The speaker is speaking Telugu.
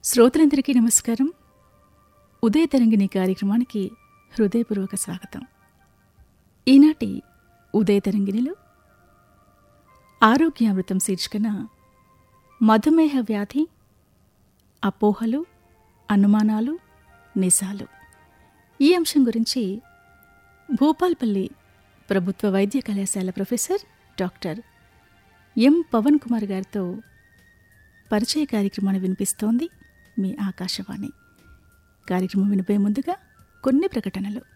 శ్రోతలందరికీ నమస్కారం ఉదయ తరంగిణి కార్యక్రమానికి హృదయపూర్వక స్వాగతం ఈనాటి ఉదయ తరంగిణిలో ఆరోగ్యామృతం శీర్షికన మధుమేహ వ్యాధి అపోహలు అనుమానాలు నిజాలు ఈ అంశం గురించి భూపాల్పల్లి ప్రభుత్వ వైద్య కళాశాల professor doctor M Pavan Kumar గారితో పరిచయ కార్యక్రమాన్ని వినిపిస్తోంది మీ ఆకాశవాణి కార్యక్రమం వినిపోయే ముందుగా కొన్ని ప్రకటనలు